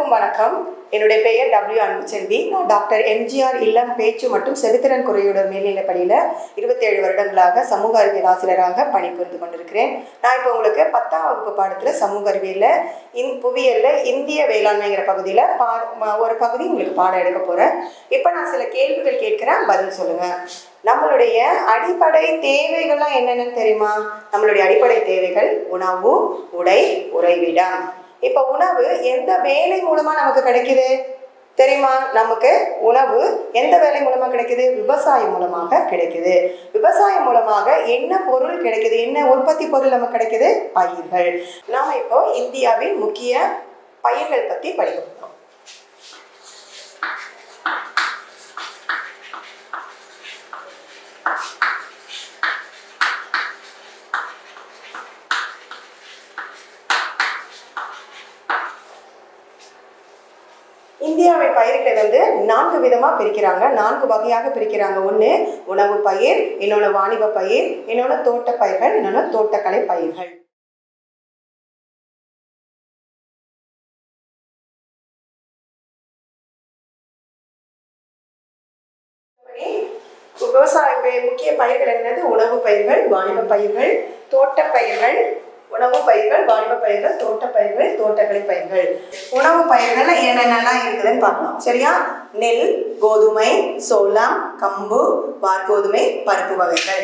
அனைவருக்கும் வணக்கம் என்னுடைய பெயர் டபிள்யூ அன்புச்செல்வி நான் டாக்டர் எம்ஜிஆர் இல்லம் பேச்சு மற்றும் செவித்திறன் குறையுடன் மேல்நிலைப் பள்ளியில் இருபத்தேழு வருடங்களாக சமூக அறிவியல் ஆசிரியராக பணிபுரிந்து கொண்டிருக்கிறேன் நான் இப்போ உங்களுக்கு பத்தாம் வகுப்பு பாடத்தில் சமூக அறிவியலில் இன் புவியியலில் இந்திய வேளாண்மைங்கிற பகுதியில் பா ம- ஒரு பகுதி உங்களுக்கு பாடம் எடுக்க போகிறேன் இப்போ நான் சில கேள்விகள் கேட்குறேன் பதில் சொல்லுங்கள் நம்மளுடைய அடிப்படை தேவைகள்லாம் என்னென்னு தெரியுமா நம்மளுடைய அடிப்படை தேவைகள் உணவு உடை உறைவிடம் இப்போ உணவு எந்த வேலை மூலமா நமக்கு கிடைக்குது தெரியுமா நமக்கு உணவு எந்த வேலை மூலமா கிடைக்குது விவசாயம் மூலமாக கிடைக்குது விவசாயம் மூலமாக என்ன பொருள் கிடைக்குது என்ன உற்பத்தி பொருள் நமக்கு கிடைக்குது பயிர்கள் நாம இப்போ இந்தியாவின் முக்கிய பயிர்கள் பத்தி படிக்க போறோம் இந்தியாவின் பயிர்களை வந்து நான்கு விதமாக பிரிக்கிறாங்க நான்கு வகையாக பிரிக்கிறாங்க ஒன்று உணவு பயிர் இன்னொன்று வாணிப பயிர் இன்னொன்று தோட்ட பயிர்கள் இன்னொன்று தோட்டக்கலை பயிர்கள் விவசாய பயிர் முக்கிய பயிர்கள் என்னது உணவு பயிர்கள் வாணிப பயிர்கள் தோட்ட பயிர்கள் உணவு பயிர்கள் வாணிப பயிர்கள் தோட்ட பயிர்கள் தோட்டக்கலை பயிர்கள் உணவு பயிர்கள்ல என்னென்னலாம் இருக்குதுன்னு பார்க்கலாம் சரியா நெல் கோதுமை சோளம் கம்பு வார்கோதுமை பருப்பு வகைகள்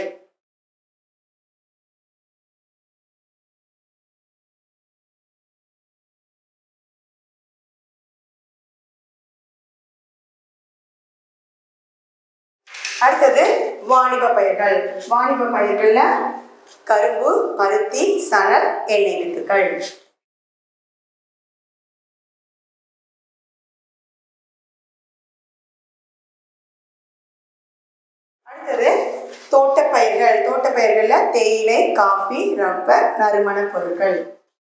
அடுத்தது வாணிப பயிர்கள் வாணிப பயிர்கள்ல கரும்பு பருத்தி சணல் எண்ணெய் வித்துக்கள் அடுத்தது தோட்டப்பயிர்கள் தோட்டப்பயிர்கள்ல தேயிலை காஃபி ரப்பர் நறுமணப் பொருட்கள்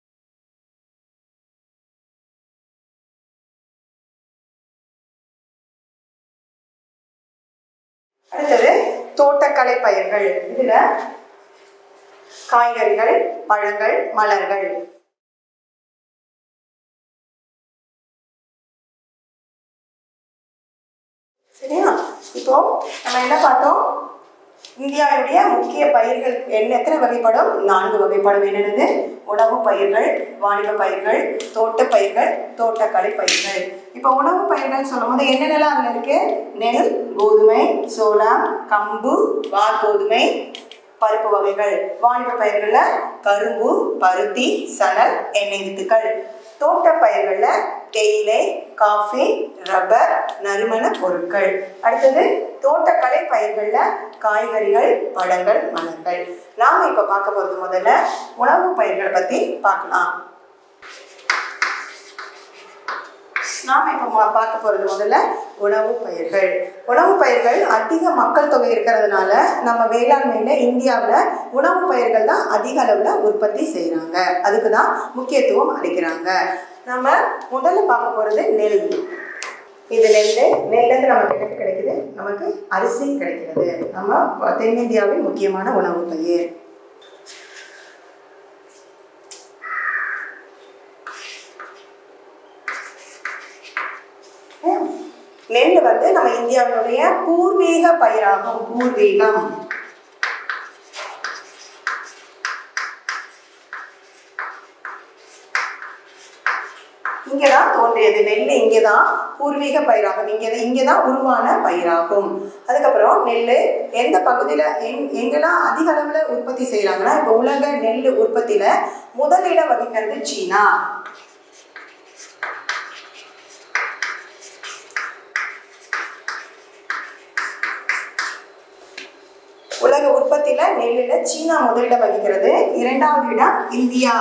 அடுத்தது தோட்டக்கலை பயிர்கள் இதுல காய்கறிகள் பழங்கள் மலர்கள் சரியா இப்போ நம்ம என்ன பார்த்தோம் இந்தியாவுடைய முக்கிய பயிர்கள் என்ன எத்தனை வகைப்படும் நான்கு வகைப்படும் என்னென்னது உணவு பயிர்கள் வாணிப பயிர்கள் தோட்ட பயிர்கள் தோட்டக்கலை பயிர்கள் இப்போ உணவு பயிர்கள் சொல்லும்போது என்னென்னலாம் அதில் இருக்கு நெல் கோதுமை சோளம் கம்பு வார்கோதுமை பருப்பு வகைகள் வாணிப பயிர்களில் கரும்பு பருத்தி சணல் எண்ணெய் வித்துக்கள் தோட்ட பயிர்களில் தேயிலை காஃபி ரப்பர் நறுமண பொருட்கள் அடுத்தது தோட்டக்கலை பயிர்களில் காய்கறிகள் பழங்கள் மலர்கள் நாம் இப்போ பார்க்க போகிறது முதல்ல உணவு பயிர்களை பற்றி பார்க்கலாம் நாம் இப்போ ம- பார்க்க போகிறது முதல்ல உணவு பயிர்கள் உணவு பயிர்கள் அதிக மக்கள் தொகை இருக்கிறதுனால நம்ம வேளாண்மையில் இந்தியாவில் உணவு பயிர்கள் தான் அதிக அளவில் உற்பத்தி செய்கிறாங்க அதுக்கு தான் முக்கியத்துவம் அளிக்கிறாங்க நம்ம முதல்ல பார்க்க போகிறது நெல் இது நெல் நெல்லேருந்து நமக்கு என்ன கிடைக்குது நமக்கு அரிசி கிடைக்கிறது நம்ம தென்னிந்தியாவின் முக்கியமான உணவு பயிர் நெல் வந்து நம்ம இந்தியாவினுடைய பூர்வீக பயிராகும் பூர்வீகம் இங்கதான் தோன்றியது நெல் இங்கதான் பூர்வீக பயிராகும் இங்கே இங்கே தான் உருவான பயிராகும் அதுக்கப்புறம் நெல் எந்த பகுதியில் எங் எங்கெல்லாம் அதிக அளவில் உற்பத்தி செய்கிறாங்கன்னா இப்போ உலக நெல் உற்பத்தியில் முதலிடம் வகிக்கிறது சீனா உலக உற்பத்தியில நெல்லுல சீனா முதலிடம் வகிக்கிறது இரண்டாவது இடம் இந்தியா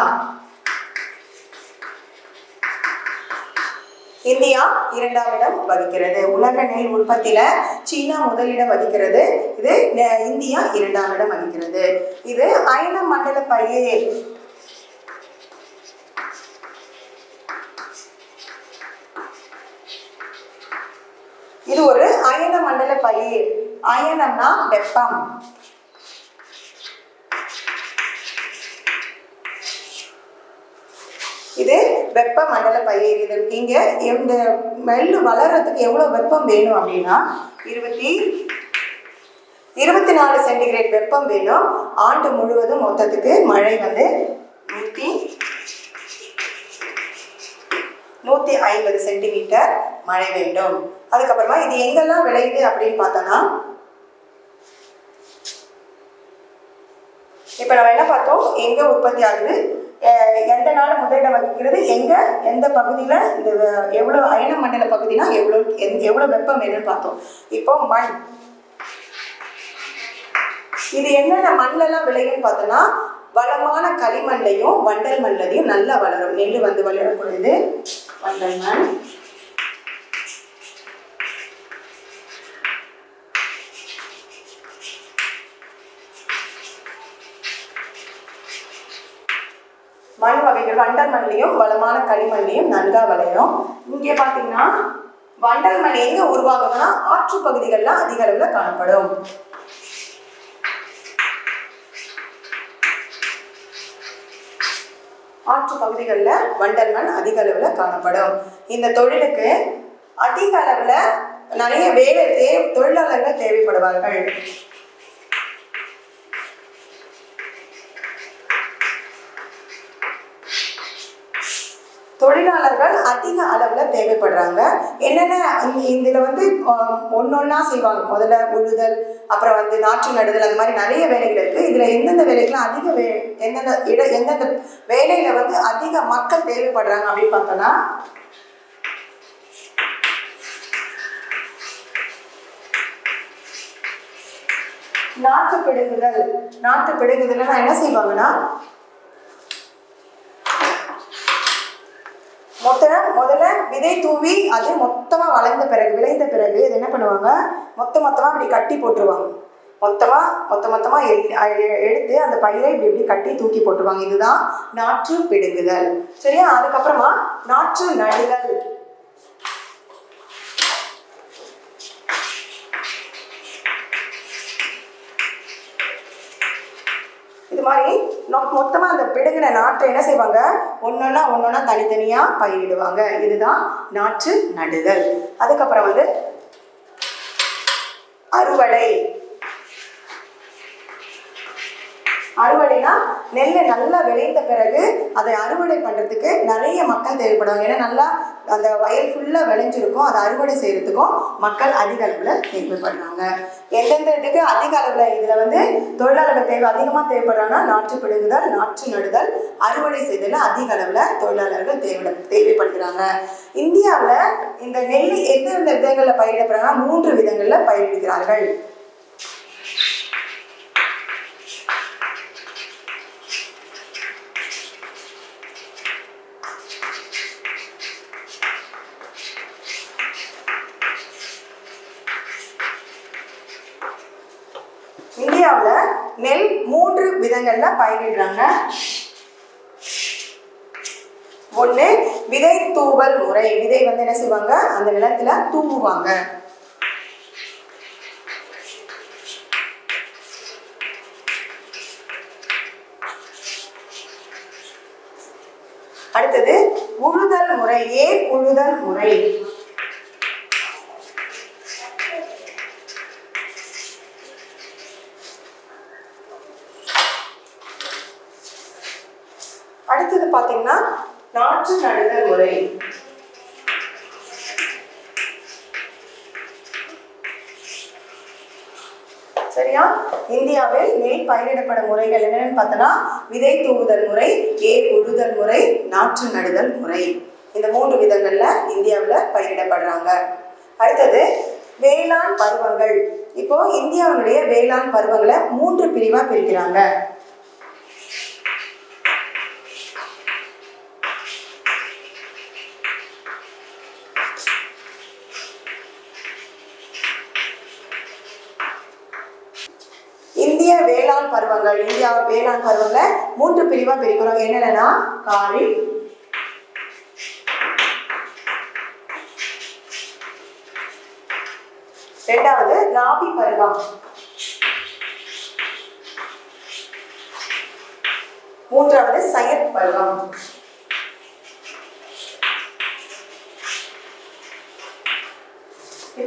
இந்தியா இரண்டாம் இடம் வகிக்கிறது உலக நெல் உற்பத்தியில சீனா முதலிடம் வகிக்கிறது இது நெ- இந்தியா இரண்டாம் இடம் வகிக்கிறது இது அயன மண்டல பயிர் இது ஒரு அயன மண்டல பயிர் அயனம்னா வெப்பம் இது வெப்ப மண்டல பயிரிடல் இங்கே இந்த நெல் வளர்றதுக்கு எவ்வளோ வெப்பம் வேணும் அப்படின்னா இருபத்தி இருபத்தி நாலு சென்டிகிரேட் வெப்பம் வேணும் ஆண்டு முழுவதும் மொத்தத்துக்கு மழை வந்து நூற்றி நூற்றி ஐம்பது சென்டிமீட்டர் மழை வேண்டும் அதுக்கப்புறமா இது எங்கெல்லாம் விளையுது அப்படின்னு பார்த்தோன்னா இப்போ நம்ம என்ன பார்த்தோம் எங்கே உற்பத்தி ஆகுது அஹ் எந்த நாள் முதலிடம் வகிக்கிறது எங்கே எந்த பகுதியில் இந்த வ- எவ்வளோ அயன மண்டல பகுதினா எவ்வளோ எந் எவ்வளோ வெப்பம் வேணும்னு பார்த்தோம் இப்போ மண் இது என்னென்ன மண்ணெல்லாம் விளையும்னு பார்த்தோன்னா வளமான களிமண்லையும் வண்டல் மண்லையும் நல்லா வளரும் நெல் வந்து வளரக்கூடியது வண்டல் மண் மண் வகைகள் வண்டல் மண்லையும் வளமான களிமண்லையும் நன்கா விளையும் இங்கே பார்த்தீங்கன்னா வண்டல் மண் எங்கே உருவாகுதுன்னா ஆற்று பகுதிகளில் அதிக அளவில் காணப்படும் ஆற்று பகுதிகளில் வண்டல் மண் அதிக அளவில் காணப்படும் இந்த தொழிலுக்கு அதிக அளவில் நிறைய வேலை தே தொழிலாளர்கள் தேவைப்படுவார்கள் தொழிலாளர்கள் அதிக அளவில் தேவைப்படுறாங்க என்னென்ன இதில் வந்து ஒன்றொன்னா செய்வாங்க முதல்ல உழுதல் அப்புறம் வந்து நாற்று நடுதல் அந்த மாதிரி நிறைய வேலைகள் இருக்குது இதில் எந்தெந்த வேலைகள் அதிக வே எந்தெந்த இட எந்தெந்த வேலையில் வந்து அதிக மக்கள் தேவைப்படுறாங்க அப்படின்னு பார்த்தோன்னா நாற்று பிடுங்குதல் நாற்று பிடுங்குதல்னா என்ன செய்வாங்கன்னா மொத்த முதல்ல விதை தூவி அது மொத்தமாக வளர்ந்த பிறகு விளைந்த பிறகு இது என்ன பண்ணுவாங்க மொத்த மொத்தமாக இப்படி கட்டி போட்டுருவாங்க மொத்தமாக மொத்த மொத்தமாக எடுத்து அந்த பயிரை இப்படி இப்படி கட்டி தூக்கி போட்டுருவாங்க இதுதான் நாற்று பிடுங்குதல் சரியா அதுக்கப்புறமா நாற்று நடுதல் இது மாதிரி நொ- மொத்தமா அந்த பிடுங்கின நாற்றை என்ன செய்வாங்க ஒன்னொன்னா ஒன்னொன்னா தனித்தனியா பயிரிடுவாங்க இதுதான் நாற்று நடுதல் அதுக்கப்புறம் வந்து அறுவடை அறுவடைனா நெல் நல்லா விளைந்த பிறகு அதை அறுவடை பண்ணுறதுக்கு நிறைய மக்கள் தேவைப்படுவாங்க ஏன்னா நல்லா அந்த வயல் ஃபுல்லாக விளைஞ்சிருக்கும் அதை அறுவடை செய்கிறதுக்கும் மக்கள் அதிக அளவில் தேவைப்படுறாங்க எந்தெந்த இதுக்கு அதிக அளவில் இதில் வந்து தொழிலாளர்கள் தேவை அதிகமாக தேவைப்படுறாங்கன்னா நாற்று பிடுங்குதல் நாற்று நடுதல் அறுவடை செய்தல் அதிக அளவில் தொழிலாளர்கள் தேவை தேவைப்படுகிறாங்க இந்தியாவில் இந்த நெல் எந்தெந்த விதங்களில் பயிரிடப்படுறாங்கன்னா மூன்று விதங்களில் பயிரிடுகிறார்கள் இந்தியாவில் நெல் மூன்று விதங்களில் பயிரிடுறாங்க ஒன்று விதை தூவல் முறை விதை வந்து என்ன செய்வாங்க அந்த நிலத்துல தூவுவாங்க அடுத்தது உழுதல் முறை ஏர் உழுதல் முறை அடுத்தது பார்த்தீங்கன்னா நாற்று நடுதல் முறை சரியா இந்தியாவில் நெல் பயிரிடப்படும் முறைகள் என்னென்னு பார்த்தோன்னா விதை தூவுதல் முறை ஏர் உழுதல் முறை நாற்று நடுதல் முறை இந்த மூன்று விதங்கள்ல இந்தியாவில் பயிரிடப்படுறாங்க அடுத்தது வேளாண் பருவங்கள் இப்போ இந்தியாவினுடைய வேளாண் பருவங்களை மூன்று பிரிவா பிரிக்கிறாங்க இந்திய வேளாண் பருவங்கள் இந்தியா வேளாண் பருவங்களை மூன்று பிரிவா பிரிக்கிறோம் என்னென்னா காரி ரெண்டாவது ராபி பருவம் மூன்றாவது சயத் பருவம்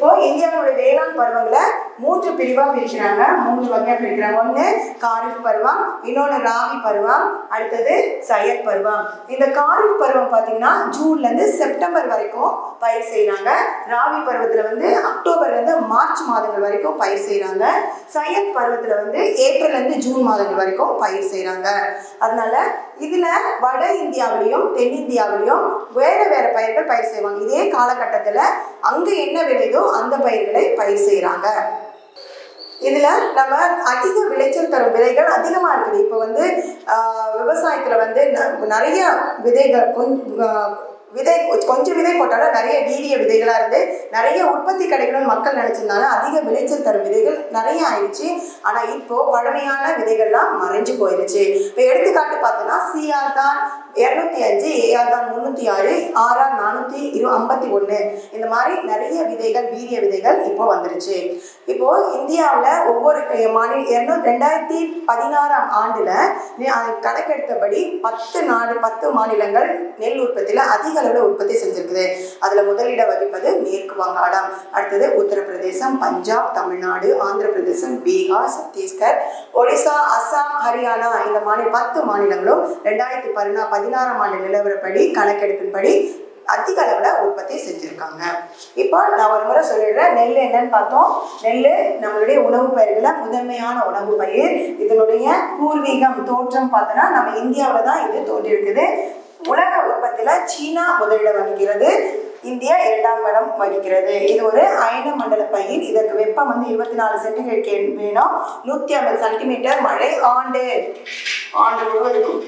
இப்போ இந்தியாவுடைய வேளாண் பருவங்களை மூன்று பிரிவா பிரிக்கிறாங்க மூன்று வகையா பிரிக்கிறாங்க ஒண்ணு காரிஃப் பருவம் இன்னொன்னு ராபி பருவம் அடுத்தது சையத் பருவம் இந்த காரிஃப் பருவம் பாத்தீங்கன்னா ஜூன்ல இருந்து செப்டம்பர் வரைக்கும் பயிர் செய்றாங்க ராபி பருவத்துல வந்து அக்டோபர்ல இருந்து மார்ச் மாதங்கள் வரைக்கும் பயிர் செய்றாங்க சையத் பருவத்துல வந்து ஏப்ரல்ல இருந்து ஜூன் மாதங்கள் வரைக்கும் பயிர் செய்றாங்க அதனால இதுல வட இந்தியாவிலையும் தென்னிந்தியாவிலையும் வேற வேற பயிர்கள் பயிர் செய்வாங்க இதே காலகட்டத்துல அங்க என்ன விளையுதோ அந்த பயிர்களை பயிர் செய்றாங்க இதுல நம்ம அதிக விளைச்சல் தரும் விதைகள் அதிகமா இருக்குது இப்போ வந்து ஆஹ், விவசாயத்துல வந்து ந- நிறைய விதைகள் கொஞ்சம் விதை கொஞ்சம் விதை போட்டாலும் நிறைய வீரிய விதைகளா இருந்து நிறைய உற்பத்தி கிடைக்கணும்னு மக்கள் நினைச்சிருந்தாங்க அதிக விளைச்சல் தரும் விதைகள் நிறைய ஆயிடுச்சு ஆனா இப்போ பழமையான விதைகள்லாம் மறைஞ்சு போயிருச்சு இப்போ எடுத்துக்காட்டு பார்த்தோம்னா சிஆர் தான் இரநூத்தி அஞ்சு ஏஆர் தான் முந்நூற்றி ஆறு ஆர்ஆர் நானூற்றி இரு ஐம்பத்தி ஒன்று இந்த மாதிரி நிறைய விதைகள் வீரிய விதைகள் இப்போ வந்துருச்சு இப்போ இந்தியாவில் ஒவ்வொரு மாநில இரநூ ரெண்டாயிரத்தி பதினாறாம் ஆண்டில் கணக்கெடுத்தபடி பத்து நாடு பத்து மாநிலங்கள் நெல் உற்பத்தியில் அதிக அளவில் உற்பத்தி செஞ்சிருக்குது அதில் முதலிடம் வகிப்பது மேற்கு வங்காளம் அடுத்தது உத்தரப்பிரதேசம் பஞ்சாப் தமிழ்நாடு ஆந்திர பிரதேசம் பீகார் சத்தீஸ்கர் ஒடிசா அஸ்ஸாம் ஹரியானா இந்த மாநில பத்து மாநிலங்களும் ரெண்டாயிரத்தி பதினா பதினாறாம் ஆண்டு நிலவரப்படி கணக்கெடுப்பின்படி அதிக அளவில் உற்பத்தி செஞ்சுருக்காங்க இப்போ நான் ஒரு முறை சொல்லிடுறேன் நெல் என்னன்னு பார்த்தோம் நெல் நம்மளுடைய உணவு பயிர்களில் முதன்மையான உணவு பயிர் இதனுடைய பூர்வீகம் தோற்றம் பார்த்தோன்னா நம்ம இந்தியாவில் தான் இது தோன்றியிருக்குது உலக உற்பத்தியில் சீனா முதலிடம் வகிக்கிறது இந்தியா இரண்டாம் இடம் வகிக்கிறது இது ஒரு அயன மண்டல பயிர் இதற்கு வெப்பம் வந்து இருபத்தி நாலு சென்டிகிரேட் வேணும் நூற்றி ஐம்பது சென்டிமீட்டர் மழை ஆண்டு ஆண்டு முழுவதுக்கும்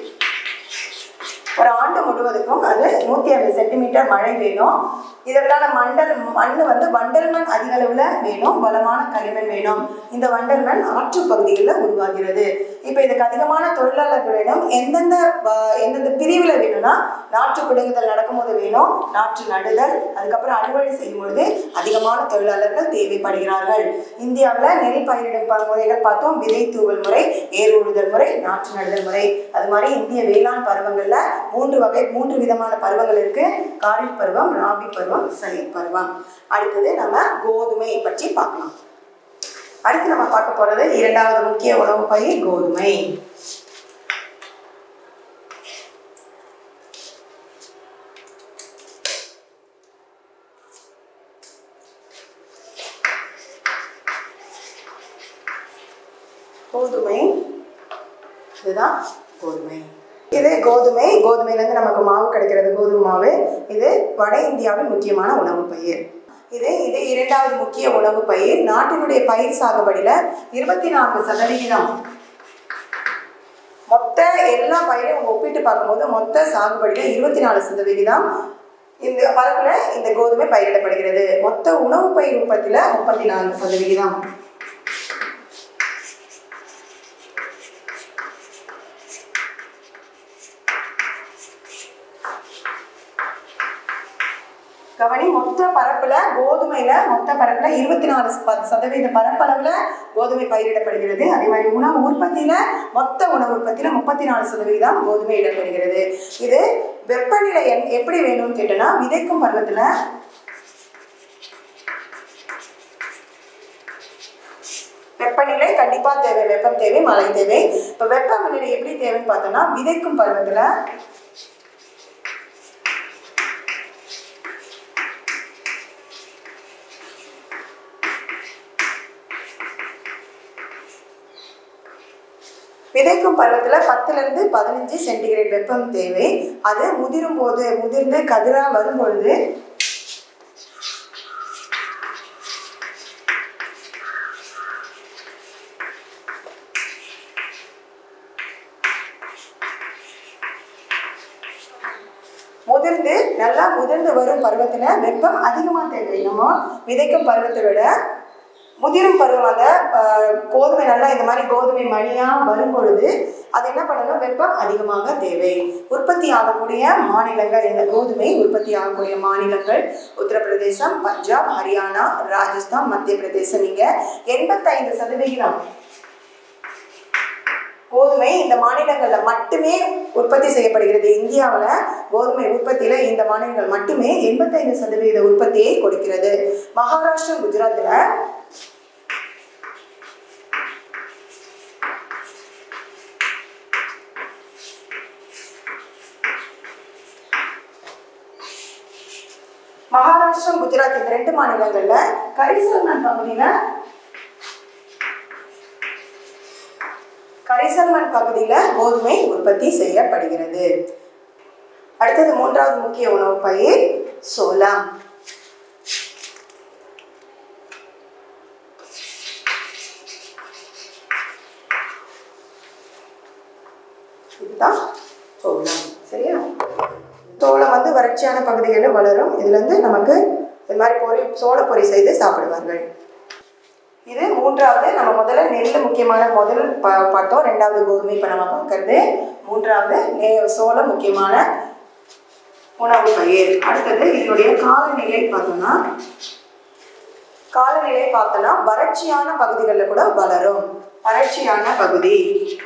ஒரு ஆண்டு முழுவதுக்கும் அது நூற்றி ஐம்பது சென்டிமீட்டர் மழை வேணும் இதற்கான மண்டல் மண் வந்து வண்டல் மண் அதிக அளவில் வேணும் பலமான களிமண் வேணும் இந்த வண்டல் மண் ஆற்று பகுதிகளில் உருவாகிறது இப்போ இதுக்கு அதிகமான தொழிலாளர்கள் வேணும் எந்தெந்த வ- எந்தெந்த பிரிவில் வேணும்னா நாற்று பிடுங்குதல் நடக்கும்போது வேணும் நாற்று நடுதல் அதுக்கப்புறம் அறுவடை செய்யும் பொழுது அதிகமான தொழிலாளர்கள் தேவைப்படுகிறார்கள் இந்தியாவில் நெல் பயிரிடும் ப- முறைகள் பார்த்தோம் விதை தூவல் முறை ஏர் உழுதல் முறை நாற்று நடுதல் முறை அது மாதிரி இந்திய வேளாண் பருவங்கள்ல மூன்று வகை மூன்று விதமான பருவங்கள் இருக்கு காரிஃப் பருவம் ராபி பருவம் சையத் பருவம் அடுத்தது நம்ம கோதுமை பற்றி பார்க்கலாம் அடுத்து நம்ம பார்க்க போறது இரண்டாவது முக்கிய உணவு பயிர் கோதுமை கோதுமை இதுதான் கோதுமை இது கோதுமை கோதுமையிலேருந்து நமக்கு மாவு கிடைக்கிறது கோதுமை மாவு இது வட இந்தியாவின் முக்கியமான உணவு பயிர் இது இது இரண்டாவது முக்கிய உணவு பயிர் நாட்டினுடைய பயிர் சாகுபடியில் இருபத்தி நான்கு சதவிகிதம் மொத்த எல்லா பயிரையும் ஒப்பிட்டு பார்க்கும்போது மொத்த சாகுபடியில் இருபத்தி நாலு சதவிகிதம் இந்த பரப்பில் இந்த கோதுமை பயிரிடப்படுகிறது மொத்த உணவு பயிர் உற்பத்தியில் முப்பத்தி நான்கு சதவிகிதம் கவனி மொத்த பரப்புல கோதுமையில மொத்த பரப்புல இருபத்தி நாலு ச- சதவீத பரப்பளவுல கோதுமை பயிரிடப்படுகிறது அதே மாதிரி உணவு உற்பத்தியில மொத்த உணவு உற்பத்தியில முப்பத்தி நாலு சதவீதம் கோதுமை இடப்படுகிறது இது வெப்பநிலை என்- எப்படி வேணும்னு கேட்டோம்னா விதைக்கும் பருவத்துல வெப்பநிலை கண்டிப்பா தேவை வெப்பம் தேவை மழை தேவை இப்போ வெப்பநிலை எப்படி தேவைன்னு பார்த்தோம்னா விதைக்கும் பருவத்துல விதைக்கும் பருவத்தில் பத்துலேருந்து பதினஞ்சு சென்டிகிரேட் வெப்பம் தேவை அது முதிரும் போது முதிர்ந்து கதிரா வரும்பொழுது முதிர்ந்து நல்லா முதிர்ந்து வரும் பருவத்தில் வெப்பம் அதிகமாக தேவை நம்ம விதைக்கும் பருவத்தை விட முதிரும் பருவம் அந்த ஆஹ், கோதுமை நல்லா இந்த மாதிரி கோதுமை மணியாக வரும் பொழுது அது என்ன பண்ணணும் வெப்பம் அதிகமாக தேவை உற்பத்தி ஆகக்கூடிய மாநிலங்கள் இந்த கோதுமை உற்பத்தி ஆகக்கூடிய மாநிலங்கள் உத்தரப்பிரதேசம் பஞ்சாப் ஹரியானா ராஜஸ்தான் மத்திய பிரதேசம் இங்கே எண்பத்தைந்து சதவிகிதம் கோதுமை இந்த மாநிலங்களில் மட்டுமே உற்பத்தி செய்யப்படுகிறது இந்தியாவில் கோதுமை உற்பத்தியில் இந்த மாநிலங்கள் மட்டுமே எண்பத்தைந்து சதவீத உற்பத்தியை கொடுக்கிறது மகாராஷ்டிரா குஜராத்தில் மகாராஷ்டிரா குஜராத் இந்த ரெண்டு மாநிலங்கள்ல கரிசல்மன் பகுதியில கரிசல்மன் பகுதியில கோதுமை உற்பத்தி செய்யப்படுகிறது அடுத்தது மூன்றாவது முக்கிய உணவு பயிர் சோளம் இதுதான் சோளம் சரியா சோளம் வந்து வறட்சியான பகுதிகளில் வளரும் இதுல இருந்து நமக்கு இது மாதிரி பொரி சோள பொரி செய்து சாப்பிடுவார்கள் இது மூன்றாவது நம்ம முதல்ல நெல் முக்கியமான முதல் ப பார்த்தோம் ரெண்டாவது கோதுமை இப்போ நம்ம பார்க்கறது மூன்றாவது நெ சோளம் முக்கியமான உணவு பயிர் அடுத்தது இதனுடைய காலநிலை பார்த்தோம்னா காலநிலை பார்த்தோம்னா வறட்சியான பகுதிகளில் கூட வளரும் வறட்சியான பகுதி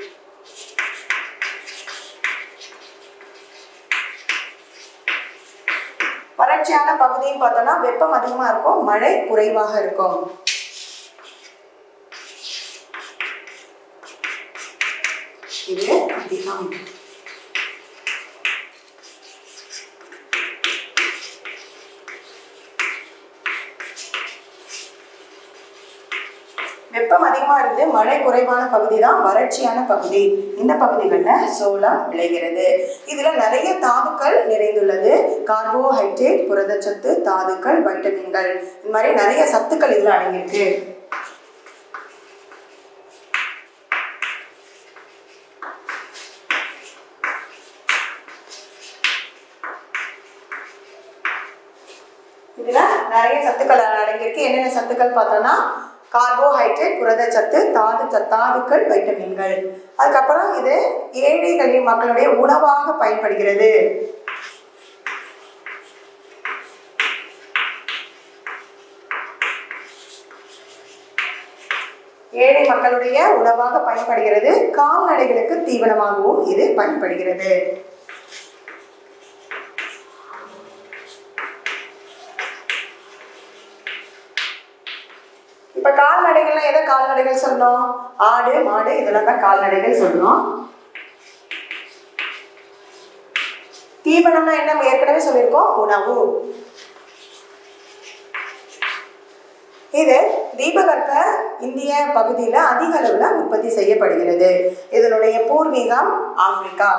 வறட்சியான பகுதின்னு பார்த்தோம்னா வெப்பம் அதிகமாக இருக்கும் மழை குறைவாக இருக்கும் இது அதிகம் வெப்பம் அதிகமாக இருந்து மழை குறைவான பகுதி தான் வறட்சியான பகுதி இந்த பகுதிகளில் சோளம் விளைகிறது இதில் நிறைய தாதுக்கள் நிறைந்துள்ளது கார்போஹைட்ரேட் புரதச்சத்து தாதுக்கள் வைட்டமின்கள் இந்த மாதிரி நிறைய சத்துக்கள் இதில் அடங்கியிருக்கு இதில் நிறைய சத்துக்கள் அடங்கியிருக்கு என்னென்ன சத்துக்கள் பார்த்தோம்னா கார்போஹைட்ரேட் புரதச்சத்து தாது தாதுக்கள் வைட்டமின்கள் அதுக்கப்புறம் இது ஏழைகளின் மக்களுடைய உணவாக பயன்படுகிறது ஏழை மக்களுடைய உணவாக பயன்படுகிறது கால்நடைகளுக்கு தீவனமாகவும் இது பயன்படுகிறது இப்ப கால்நடைகள்னா எதை கால்நடைகள் சொல்லணும் ஆடு மாடு இதெல்லாம் தான் கால்நடைகள் சொல்லணும் தீவனம்னா என்ன நம்ம ஏற்கனவே சொல்லியிருக்கோம் உணவு இது தீபகற்ப இந்திய பகுதியில் அதிக அளவில் உற்பத்தி செய்யப்படுகிறது இதனுடைய பூர்வீகம் ஆப்பிரிக்கா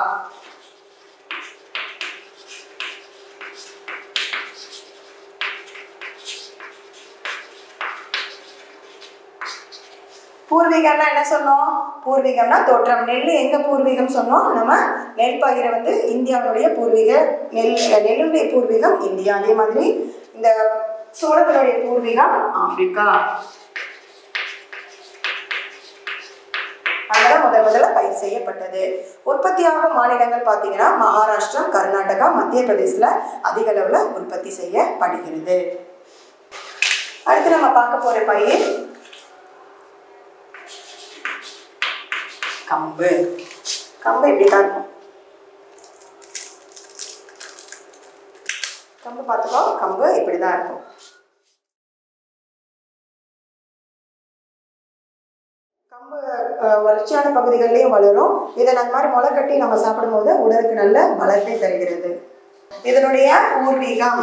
பூர்வீகம்னா என்ன சொன்னோம் பூர்வீகம்னா தோற்றம் நெல் எங்க பூர்வீகம் சொன்னோம் நம்ம நெல் பயிரை வந்து இந்தியாவுடைய பூர்வீக நெல் நெல்லுடைய பூர்வீகம் இந்தியா அதே மாதிரி இந்த சோளத்தினுடைய பூர்வீகம் ஆப்பிரிக்கா அங்கதான் முதல் முதல்ல பயிர் செய்யப்பட்டது உற்பத்தியாகும் மாநிலங்கள் பார்த்தீங்கன்னா மகாராஷ்டிரா கர்நாடகா மத்திய பிரதேசில் அதிக அளவில் உற்பத்தி செய்யப்படுகிறது அடுத்து நம்ம பார்க்க போற பயிர் கம்பு கம்பு இப்படி தான் இருக்கும் கம்பு பார்த்துக்கோ கம்பு இப்படி தான் இருக்கும் கம்பு அஹ், வறட்சியான பகுதிகளிலையும் வளரும் இதை அந்த மாதிரி முளை கட்டி நம்ம சாப்பிடும்போது உடலுக்கு நல்ல பலத்தை தருகிறது இதனுடைய பூர்வீகம்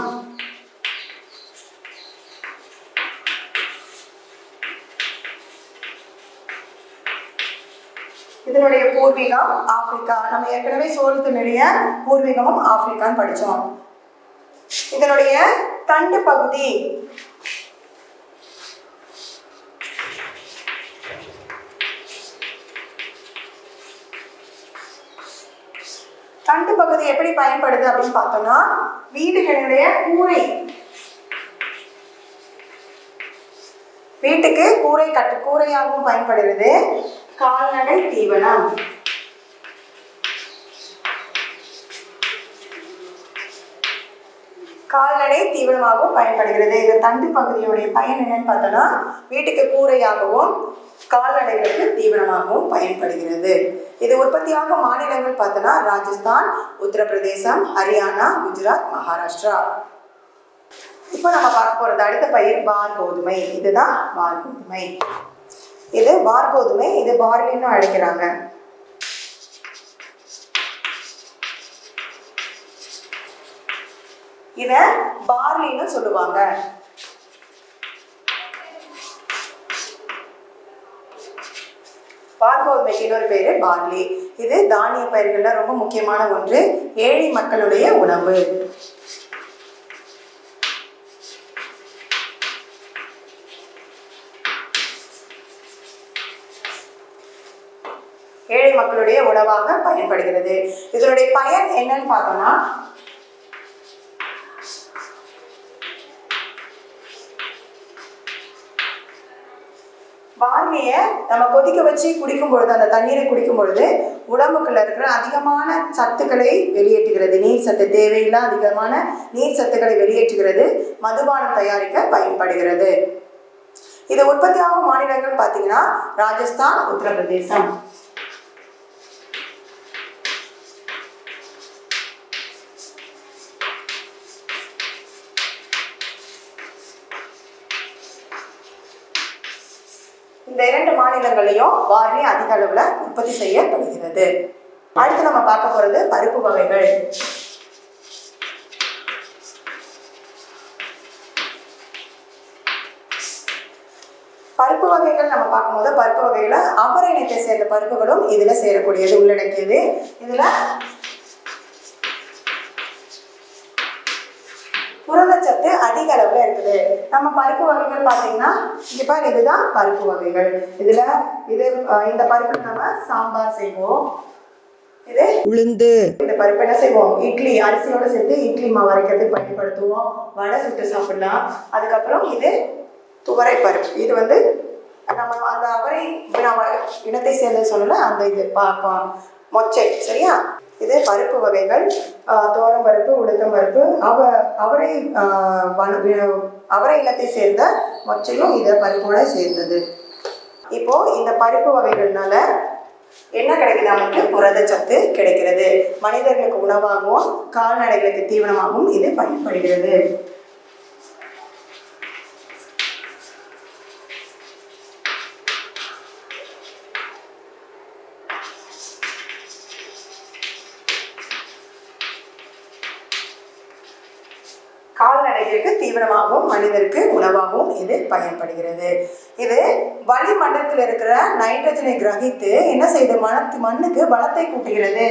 இதனுடைய பூர்வீகம் ஆப்பிரிக்கா நம்ம ஏற்கனவே சோளத்தினுடைய பூர்வீகமும் ஆப்பிரிக்கான்னு படித்தோம் இதனுடைய தண்டு பகுதி தண்டு பகுதி எப்படி பயன்படுது அப்படின்னு பார்த்தோம்னா வீடுகளுடைய கூரை வீட்டுக்கு கூரை கட்டு கூரையாகவும் பயன்படுகிறது கால்நடை தீவனம் கால்நடை தீவனமாகவும் பயன்படுகிறது இந்த தண்டு பகுதியுடைய பயன் என்னன்னு பார்த்தோம்னா வீட்டுக்கு கூரையாகவும் கால்நடைகளுக்கு தீவனமாகவும் பயன்படுகிறது இது உற்பத்தியாகும் மாநிலங்கள் பார்த்தோன்னா ராஜஸ்தான் உத்தரப்பிரதேசம் ஹரியானா குஜராத் மகாராஷ்டிரா இப்போ நம்ம பார்க்க போகிறது அடுத்த பயிர் பார் கோதுமை இதுதான் பார் கோதுமை இது பார் கோதுமை இது பார்லின்னு அழைக்கிறாங்க இத பார்லின்னு சொல்லுவாங்க பார்கோதுமைக்கு இன்னொரு பேரு பார்லி இது தானிய பயிர்கள்ல ரொம்ப முக்கியமான ஒன்று ஏழை மக்களுடைய உணவு ஏழை மக்களுடைய உணவாக பயன்படுகிறது இதனுடைய பயன் என்னன்னு பார்த்தோம்னா பார்லியை நம்ம கொதிக்க வச்சு குடிக்கும் பொழுது அந்த தண்ணீரை குடிக்கும் பொழுது உடம்புக்குள்ள இருக்கிற அதிகமான சத்துக்களை வெளியேற்றுகிறது நீர் சத்து தேவையில்லா அதிகமான நீர் சத்துக்களை வெளியேற்றுகிறது மதுபானம் தயாரிக்க பயன்படுகிறது இது உற்பத்தியாகும் மாநிலங்கள் பார்த்தீங்கன்னா ராஜஸ்தான் உத்தரப்பிரதேசம் இந்த இரண்டு மாநிலங்களையும் பார்லி அதிக அளவுல உற்பத்தி செய்யப்படுகிறது அடுத்து நம்ம பார்க்க போறது பருப்பு வகைகள் பருப்பு வகைகள் நம்ம பார்க்கும்போது பருப்பு வகைகளை அவரை இனத்தை சேர்ந்த பருப்புகளும் இதுல சேரக்கூடியது உள்ளடக்கியது இதுல புரதச்சத்து அதிக அளவில் இருக்குது நம்ம பருப்பு வகைகள் பார்த்தீங்கன்னா இங்கே பாரு இதுதான் பருப்பு வகைகள் இதில் இது அஹ், இந்த பருப்பு நம்ம சாம்பார் செய்வோம் இது உளுந்து இந்த பருப்பு என்ன செய்வோம் இட்லி அரிசியோட சேர்த்து இட்லி மாவு அரைக்கிறதுக்கு பயன்படுத்துவோம் வடை சுட்டு சாப்பிடலாம் அதுக்கப்புறம் இது துவரை பருப்பு இது வந்து நம்ம அந்த அவரை நம்ம இனத்தை சேர்ந்து சொல்லல அந்த இது பா பா மொச்சை சரியா இது பருப்பு வகைகள் ஆஹ் தோரம் பருப்பு உளுத்தம் பருப்பு அவ அவரை ஆஹ் வன- வி- அவரை இல்லத்தை சேர்ந்த மொச்சையும் இதை பருப்போட சேர்ந்தது இப்போ இந்த பருப்பு வகைகள்னால என்ன கிடைக்குது நமக்கு புரதச்சத்து கிடைக்கிறது மனிதர்களுக்கு உணவாகவும் கால்நடைகளுக்கு தீவனமாகவும் இது பயன்படுகிறது கால்நடைகளுக்கு தீவனமாகவும் மனிதருக்கு உணவாகவும் இது பயன்படுகிறது இது வளிமண்டலத்தில் இருக்கிற நைட்ரஜனை கிரகித்து என்ன செய்யுது மனத்து மண்ணுக்கு பலத்தை கூட்டுகிறது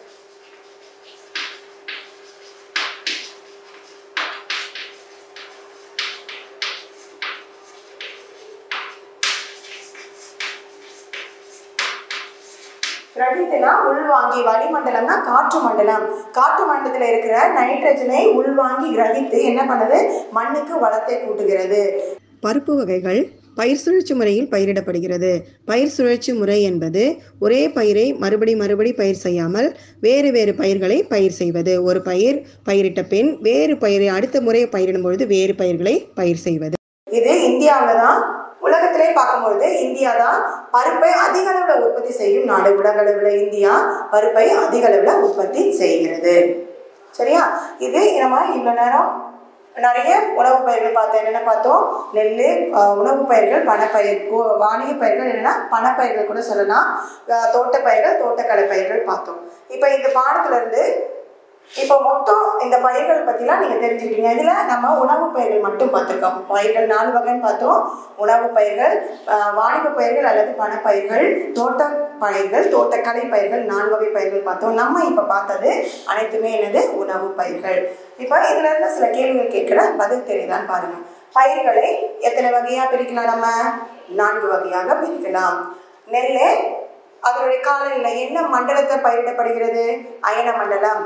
கிரகித்துனா உள்வாங்கி வளிமண்டலம்னா காற்று மண்டலம் காற்று மண்டலத்தில் இருக்கிற நைட்ரஜனை உள்வாங்கி கிரகித்து என்ன பண்ணுது மண்ணுக்கு வளத்தை கூட்டுகிறது பருப்பு வகைகள் பயிர் சுழற்சி முறையில் பயிரிடப்படுகிறது பயிர் சுழற்சி முறை என்பது ஒரே பயிரை மறுபடி மறுபடி பயிர் செய்யாமல் வேறு வேறு பயிர்களை பயிர் செய்வது ஒரு பயிர் பயிரிட்ட பின் வேறு பயிரை அடுத்த முறை பயிரிடும் பொழுது வேறு பயிர்களை பயிர் செய்வது இது இந்தியாவில் தான் உலகத்திலே பார்க்கும்பொழுது இந்தியா தான் பருப்பை அதிக அளவில் உற்பத்தி செய்யும் நாடு உலக அளவில் இந்தியா பருப்பை அதிக அளவில் உற்பத்தி செய்கிறது சரியா இது நம்ம இவ்வளோ நேரம் நிறைய உணவு பயிர்கள் பார்த்தோம் என்னென்ன பார்த்தோம் நெல் உணவு பயிர்கள் பணப்பயிர் கோ- வாணிக பயிர்கள் என்னென்னா பணப்பயிர்கள் கூட சொல்லலாம் அஹ், தோட்டப்பயிர்கள் தோட்டக்கலை பயிர்கள் பார்த்தோம் இப்போ இந்த பாடத்துல இருந்து இப்போ மொத்தம் இந்த பயிர்கள் பற்றிலாம் நீங்கள் தெரிஞ்சுக்கிட்டீங்க இதில் நம்ம உணவு பயிர்கள் மட்டும் பார்த்துருக்கோம் பயிர்கள் நாலு வகைன்னு பார்த்தோம் உணவு பயிர்கள் ஆஹ், வாணிப பயிர்கள் அல்லது பணப்பயிர்கள் தோட்ட பயிர்கள் தோட்டக்கலை பயிர்கள் நாலு வகை பயிர்கள் பார்த்தோம் நம்ம இப்போ பார்த்தது அனைத்துமே என்னது உணவு பயிர்கள் இப்போ இதுல இருந்து சில கேள்விகள் கேட்குற பதில் தெரியுதான்னு பாருங்க பயிர்களை எத்தனை வகையாக பிரிக்கலாம் நம்ம நான்கு வகையாக பிரிக்கலாம் நெல் அதனுடைய காலநிலை என்ன மண்டலத்தை பயிரிடப்படுகிறது அயன மண்டலம்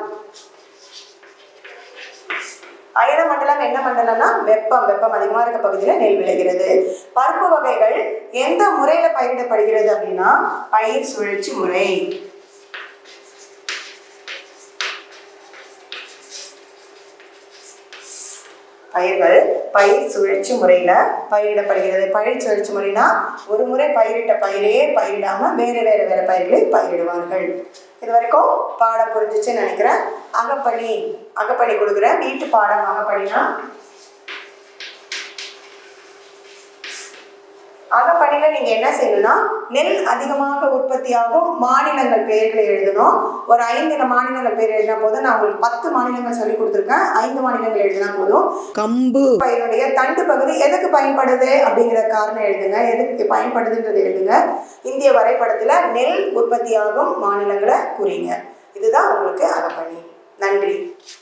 அயன மண்டலம் என்ன மண்டலம்னா வெப்பம் வெப்பம் அதிகமாக இருக்க பகுதியில் நெல் விளைகிறது பருப்பு வகைகள் எந்த முறையில் பயிரிடப்படுகிறது அப்படின்னா பயிர் சுழற்சி முறை பயிர்கள் பயிர் சுழற்சி முறையில் பயிரிடப்படுகிறது பயிர் சுழற்சி முறைனா ஒரு முறை பயிரிட்ட பயிரே பயிரிடாமல் வேறு வேறு வேறு பயிர்களை பயிரிடுவார்கள் இது வரைக்கும் பாடம் புரிஞ்சிச்சுன்னு நினைக்கிறேன் அகப்பணி அகப்பணி கொடுக்குறேன் வீட்டு பாடம் அகப்பணினா அகப்பணியில் நீங்கள் என்ன செய்யணும்னா நெல் அதிகமாக உற்பத்தியாகும் மாநிலங்கள் பெயர்களை எழுதணும் ஒரு ஐந்து மாநிலங்கள் பேர் எழுதினா போதும் நான் உங்களுக்கு பத்து மாநிலங்கள் சொல்லி கொடுத்துருக்கேன் ஐந்து மாநிலங்கள் எழுதினா போதும் கம்பு பயிரினுடைய தண்டு பகுதி எதுக்கு பயன்படுது அப்படிங்கிற காரணம் எழுதுங்க எதுக்கு பயன்படுதுன்றது எழுதுங்க இந்திய வரைபடத்தில் நெல் உற்பத்தியாகும் மாநிலங்களை குறிங்க இதுதான் உங்களுக்கு அகப்பணி நன்றி